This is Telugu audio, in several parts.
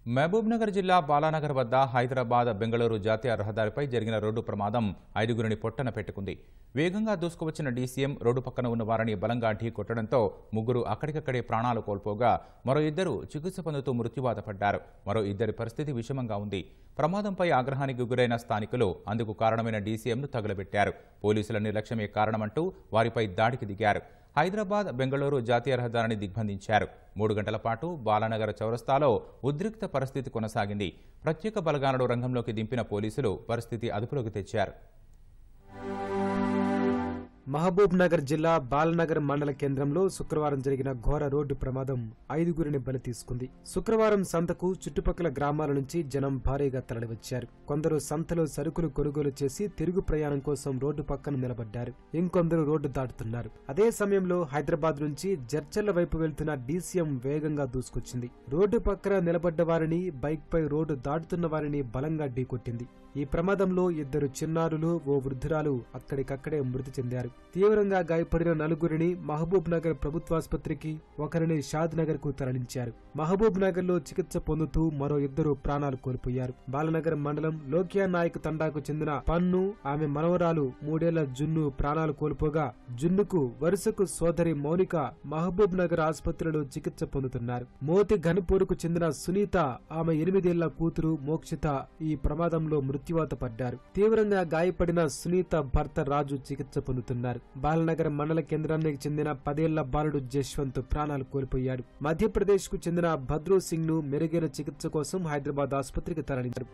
మహబూబ్నగర్ జిల్లా బాలానగర్ వద్ద హైదరాబాద్ బెంగళూరు జాతీయ రహదారిపై జరిగిన రోడ్డు ప్రమాదం ఐదుగురిని పొట్టన పెట్టుకుంది వేగంగా దూసుకువచ్చిన డీసీఎం రోడ్డు పక్కన ఉన్న వారిని బలంగా ఢీకొట్టడంతో ముగ్గురు అక్కడికక్కడే ప్రాణాలు కోల్పోగా మరో ఇద్దరు చికిత్స పొందుతూ మృత్యువాత పడ్డారు మరో ఇద్దరి పరిస్థితి విషమంగా ఉంది ప్రమాదంపై ఆగ్రహానికి గురైన స్థానికులు అందుకు కారణమైన డీసీఎంను తగులబెట్టారు పోలీసుల నిర్లక్ష్యమే కారణమంటూ వారిపై దాడికి దిగారు హైదరాబాద్ బెంగళూరు జాతీయ రహదారిని దిగ్బంధించారు మూడు గంటల పాటు బాలానగర్ చౌరస్తాలో ఉద్రిక్త పరిస్థితి కొనసాగింది ప్రత్యేక బలగాలను రంగంలోకి దింపిన పోలీసులు పరిస్థితి అదుపులోకి తెచ్చారు మహబూబ్ నగర్ జిల్లా బాలనగర్ మండల కేంద్రంలో శుక్రవారం జరిగిన ఘోర రోడ్డు ప్రమాదం ఐదుగురిని బలి తీసుకుంది శుక్రవారం సంతకు చుట్టుపక్కల గ్రామాల నుంచి జనం భారీగా తరలివచ్చారు కొందరు సంతలో సరుకులు కొనుగోలు చేసి తిరుగు ప్రయాణం కోసం రోడ్డు పక్కన నిలబడ్డారు ఇంకొందరు రోడ్డు దాటుతున్నారు అదే సమయంలో హైదరాబాద్ నుంచి జర్చర్ల వైపు వెళ్తున్న డీసీఎం వేగంగా దూసుకొచ్చింది రోడ్డు పక్కన నిలబడ్డ వారిని బైక్ పై రోడ్డు దాటుతున్న వారిని బలంగా ఢీకొట్టింది ఈ ప్రమాదంలో ఇద్దరు చిన్నారులు ఓ వృద్ధురాలు అక్కడికక్కడే మృతి చెందారు తీవ్రంగా గాయపడిన నలుగురిని మహబూబ్ నగర్ ప్రభుత్వాసుపత్రికి ఒకరిని షాద్ నగర్ కు తరలించారు మహబూబ్ నగర్ లో చికిత్స పొందుతూ మరో ఇద్దరు ప్రాణాలు కోల్పోయారు బాలనగర్ మండలం లోకియా నాయక్ తండాకు చెందిన పన్ను ఆమె మనవరాలు మూడేళ్ల జున్ను ప్రాణాలు కోల్పోగా జున్నుకు వరుసకు సోదరి మౌనిక మహబూబ్ నగర్ ఆసుపత్రిలో చికిత్స పొందుతున్నారు మోతి ఘనపూర్కు చెందిన సునీత ఆమె ఎనిమిదేళ్ల కూతురు మోక్షిత ఈ ప్రమాదంలో మృత్యువాత పడ్డారు తీవ్రంగా గాయపడిన సునీత భర్త రాజు చికిత్స పొందుతున్నారు బాలనగర్ మండల కేంద్రానికి చెందిన పదేళ్ల బాలుడు జశ్వంత్ ప్రాణాలు కోల్పోయాడు మధ్యప్రదేశ్ కు చెందిన భద్రూ సింగ్ ను మెరుగైన చికిత్స కోసం హైదరాబాద్ ఆసుపత్రికి తరలించారు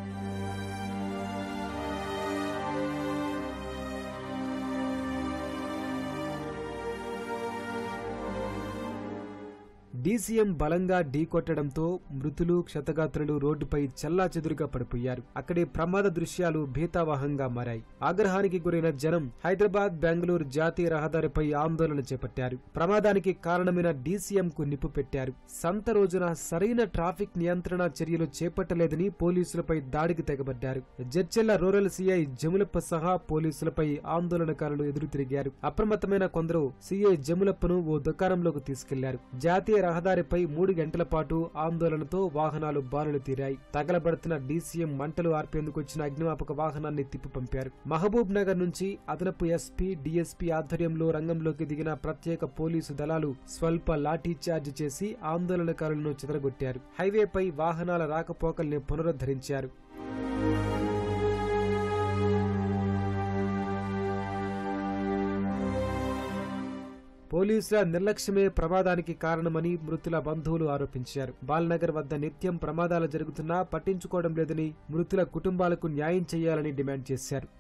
డీసీఎం బలంగా ఢీకొట్టడంతో మృతులు క్షతగాత్రులు రోడ్డుపై చెల్లాచెదురుగా పడిపోయారు అక్కడి ప్రమాద దృశ్యాలు భీతావహంగా మారాయి ఆగ్రహానికి గురైన జనం హైదరాబాద్ బెంగళూరు జాతీయ రహదారిపై ఆందోళన చేపట్టారు ప్రమాదానికి కారణమైన డీసీఎం కు నిప్పు పెట్టారు సంత రోజున సరైన ట్రాఫిక్ నియంత్రణ చర్యలు చేపట్టలేదని పోలీసులపై దాడికి తెగబడ్డారు జడ్చెల్ల రూరల్ సీఐ జములప్ప సహా పోలీసులపై ఆందోళనకారులు ఎదురు తిరిగారు అప్రమత్తమైన కొందరు సీఐ జములప్పను ఓ దుకాణంలోకి తీసుకెళ్లారు జాతీయ రహదారిపై మూడు గంటల పాటు ఆందోళనతో వాహనాలు బారులు తీరాయి తగలబడుతున్న డీసీఎం మంటలు ఆర్పేందుకు వచ్చిన అగ్నిమాపక వాహనాన్ని తిప్పి పంపారు మహబూబ్ నగర్ నుంచి అదనపు ఎస్పీ డీఎస్పీ ఆధ్వర్యంలో రంగంలోకి దిగిన ప్రత్యేక పోలీసు దళాలు స్వల్ప లాఠీ చార్జ్ చేసి ఆందోళనకారులను చెదరగొట్టారు హైవేపై వాహనాల రాకపోకల్ని పునరుద్ధరించారు పోలీసుల నిర్లక్ష్యమే ప్రమాదానికి కారణమని మృతుల బంధువులు ఆరోపించారు బాల్నగర్ వద్ద నిత్యం ప్రమాదాలు జరుగుతున్నా పట్టించుకోవడం లేదని మృతుల కుటుంబాలకు న్యాయం చేయాలని డిమాండ్ చేశారు